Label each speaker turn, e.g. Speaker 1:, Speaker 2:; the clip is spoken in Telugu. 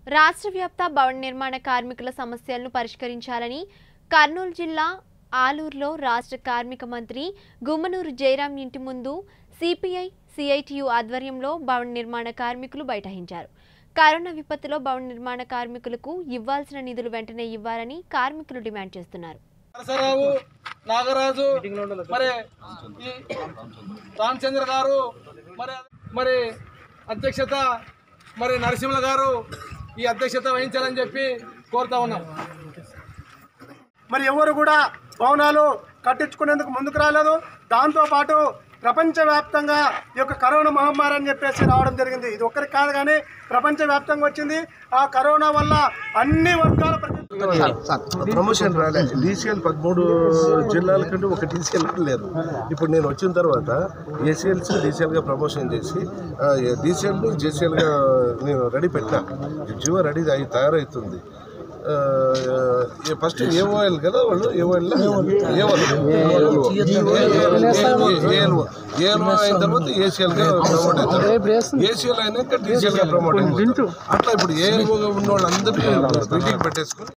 Speaker 1: రాష్ట్ర వ్యాప్త భవన నిర్మాణ కార్మికుల సమస్యలను పరిష్కరించాలని కర్నూలు జిల్లా ఆలూరులో రాష్ట్ర కార్మిక మంత్రి గుమ్మనూరు జయరాం ఇంటి ముందు సిపిఐ సిఐటియు ఆధ్వర్యంలో భవన నిర్మాణ కార్మికులు బైఠాయించారు కరోనా విపత్తులో భవన నిర్మాణ కార్మికులకు ఇవ్వాల్సిన నిధులు వెంటనే ఇవ్వాలని కార్మికులు డిమాండ్ చేస్తున్నారు
Speaker 2: నరసరావు నాగరాజు మరి ఈ రామచంద్ర గారు మరి మరి అధ్యక్షత మరి నరసింహ గారు ఈ అధ్యక్షత వహించాలని చెప్పి కోరుతా ఉన్నాం
Speaker 3: మరి ఎవరు కూడా భవనాలు కట్టించుకునేందుకు ముందుకు రాలేదు దాంతోపాటు ప్రపంచవ్యాప్తంగా ఈ యొక్క కరోనా మహమ్మారి అని చెప్పేసి రావడం జరిగింది ఇది ఒక్కరికి కాదు కానీ ప్రపంచవ్యాప్తంగా వచ్చింది ఆ కరోనా వల్ల అన్ని వర్గాల ప్రజలు
Speaker 4: ప్రమోషన్ రాలే డీసీఎల్ పదమూడు జిల్లాల కంటే ఒక డీసీఎల్ కూడా లేదు ఇప్పుడు నేను వచ్చిన తర్వాత ఏసీఎల్స్ డీసీఎల్గా ప్రమోషన్ చేసి డీసీఎల్ జేసీఎల్గా నేను రెడీ పెట్టా జియో రెడీ అయి తయారవుతుంది ఫస్ట్ ఏఓఎల్ కదా వాళ్ళు ఏఓఎల్ ఏఓఎల్ ఏఎల్ఓ అయిన తర్వాత ఏసీఎల్గా ప్రమోట్ అవుతారు ఏసీఎల్ అయినాక డీసీఎల్గా ప్రమోట్ అవుతారు అట్లా ఇప్పుడు ఏఎల్ఓగా ఉన్న వాళ్ళందరినీ మీటింగ్ పెట్టేసుకుని